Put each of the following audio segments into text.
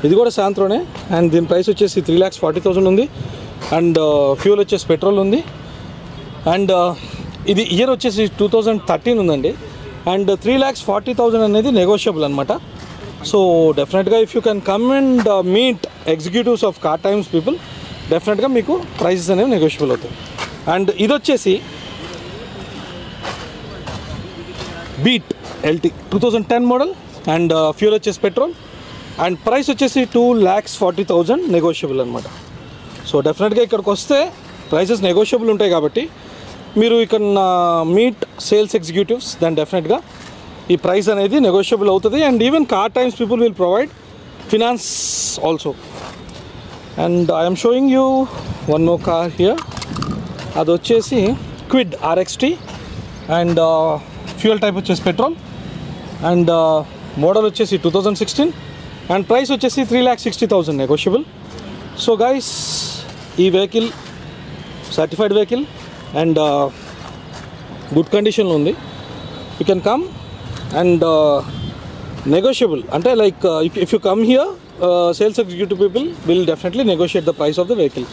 ఇది కూడా శాంత్రోనే అండ్ దీని ప్రైస్ వచ్చేసి త్రీ ల్యాక్స్ ఫార్టీ థౌసండ్ ఉంది అండ్ ఫ్యూల్ వచ్చేసి పెట్రోల్ ఉంది అండ్ ఇది ఇయర్ వచ్చేసి టూ థౌజండ్ థర్టీన్ ఉందండి and three lakhs forty thousand అనేది నెగోషియబుల్ అనమాట so definitely if you can come and meet executives of Car Times people definitely మీకు ప్రైసెస్ అనేవి నెగోషియబుల్ అవుతాయి అండ్ ఇది వచ్చేసి Beat LT two thousand ten model and fuel వచ్చేసి petrol and price వచ్చేసి two lakhs forty thousand negotiable అనమాట so definitely ఇక్కడికి వస్తే ప్రైసెస్ నెగోషియబుల్ ఉంటాయి కాబట్టి మీరు ఇక్కడ మీట్ సేల్స్ ఎగ్జిక్యూటివ్స్ దాని డెఫినెట్గా ఈ ప్రైస్ అనేది నెగోషియబుల్ అవుతుంది and even Car Times people will provide finance also and I'm showing you one more car here అది వచ్చేసి Kwid RXT and fuel type వచ్చేసి పెట్రోల్ అండ్ మోడల్ వచ్చేసి two thousand sixteen and price వచ్చేసి three lakh sixty thousand negotiable so guys ఈ vehicle certified vehicle and good కండిషన్లో ఉంది you can come and negotiable అంటే like if if you come here sales executive people will definitely negotiate the price of the vehicle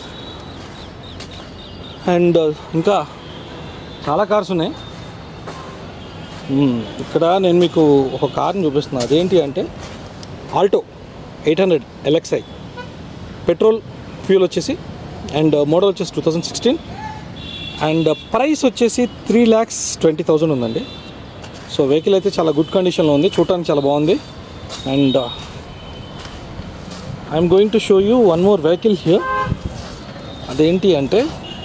and ఇంకా చాలా cars ఉన్నాయి మ్మ్. ఇక్కడ నేను మీకు ఒక కార్ని చూపిస్తున్నాను అదేంటి అంటే Alto eight hundred LXI petrol fuel వచ్చేసి అండ్ మోడల్ వచ్చేసి two thousand sixteen and price వచ్చేసి త్రీ ల్యాక్స్ ట్వంటీ థౌజండ్ ఉందండి సో వెహికల్ అయితే చాలా గుడ్ కండిషన్లో ఉంది చూడటానికి చాలా బాగుంది and I'm going to show you one more vehicle here అదేంటి అంటే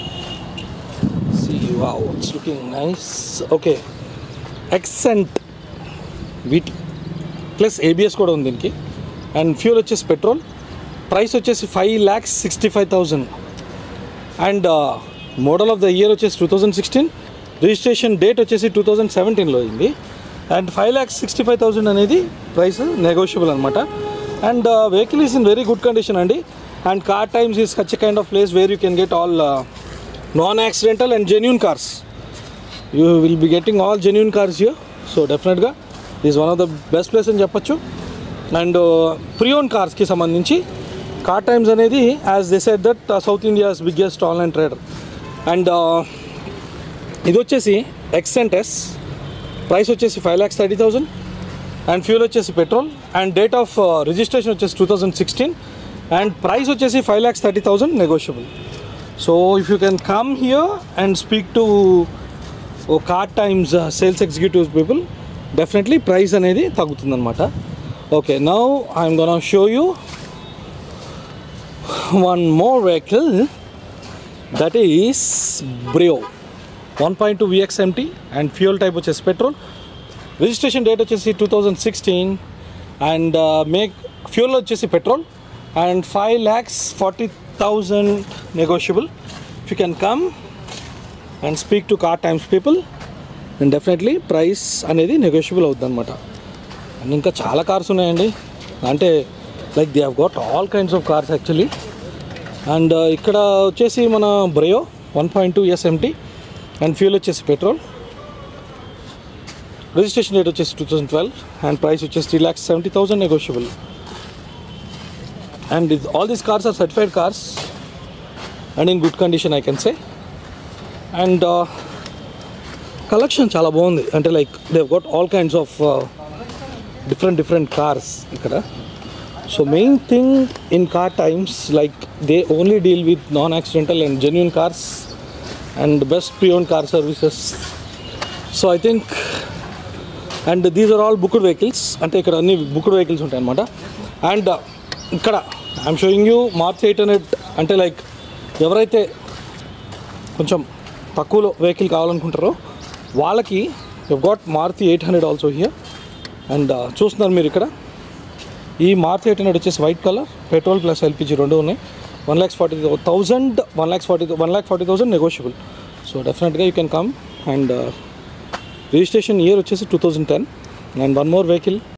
see wow it's looking nice okay Xcent వీటి ప్లస్ ఏబిఎస్ కూడా ఉంది దీనికి అండ్ ఫ్యూల్ వచ్చేసి పెట్రోల్ ప్రైస్ వచ్చేసి five lakhs sixty five thousand and model of the year వచ్చేసి two thousand sixteen registration date వచ్చేసి టూ థౌజండ్ సెవెంటీన్లో అయింది and five lakhs sixty five thousand అనేది ప్రైస్ నెగోషియబుల్ అనమాట and vehicle is in very good condition అండి and Car Times is such kind of place where you can get all non accidental and genuine cars you will be getting all genuine cars here so definitely is one of the best place అని చెప్పొచ్చు and preowned కార్స్కి సంబంధించి Car Times అనేది as they said that South India's biggest online trader and ఇది వచ్చేసి Xcent S price వచ్చేసి five lakhs thirty thousand and fuel వచ్చేసి petrol and date of registration వచ్చేసి two thousand sixteen and price వచ్చేసి five lakhs thirty thousand negotiable so if you can come here and speak to Car Times sales executive people definitely price అనేది తగ్గుతుందన్నమాట okay now I'm gonna show you one more vehicle that is Brio one point two VXMT and fuel type వచ్చేసి petrol registration date వచ్చేసి two thousand sixteen and make fuel వచ్చేసి petrol and five lakhs forty thousand negotiable if you can come and speak to Car Times people and definitely price అనేది negotiable అవుతుంది అనమాట and ఇంకా చాలా cars ఉన్నాయండి అంటే like they have got all kinds of cars actually and ఇక్కడ వచ్చేసి మన బ్రయో one point two years MT and fuel వచ్చేసి పెట్రోల్ రిజిస్ట్రేషన్ డేట్ వచ్చేసి two thousand twelve and price వచ్చేసి three lakhs seventy thousand negotiable and all these cars are certified cars and in good condition I can say and collection చాలా బాగుంది అంటే like they've got all kinds of different different cars ఇక్కడ so main thing in Car Times like they only deal with non accidental and genuine cars and best preowned car services so I think and these are all booked vehicles అంటే ఇక్కడ అన్ని booked vehicles ఉంటాయి అనమాట and ఇక్కడ I'm showing you march eight hundred అంటే like ఎవరైతే కొంచెం తక్కువలో వెహికల్ కావాలనుకుంటారో వాళ్ళకి got Maruti eight hundred also here and చూస్తున్నారు మీరు ఇక్కడ ఈ మారుతి ఎయిట్ హండ్రెడ్ వచ్చేసి white colour petrol plus LPG రెండు ఉన్నాయి one lakhs forty thousand one lakhs forty one lakh forty thousand negotiable so definitely you can come and registration year వచ్చేసి two thousand ten and one more vehicle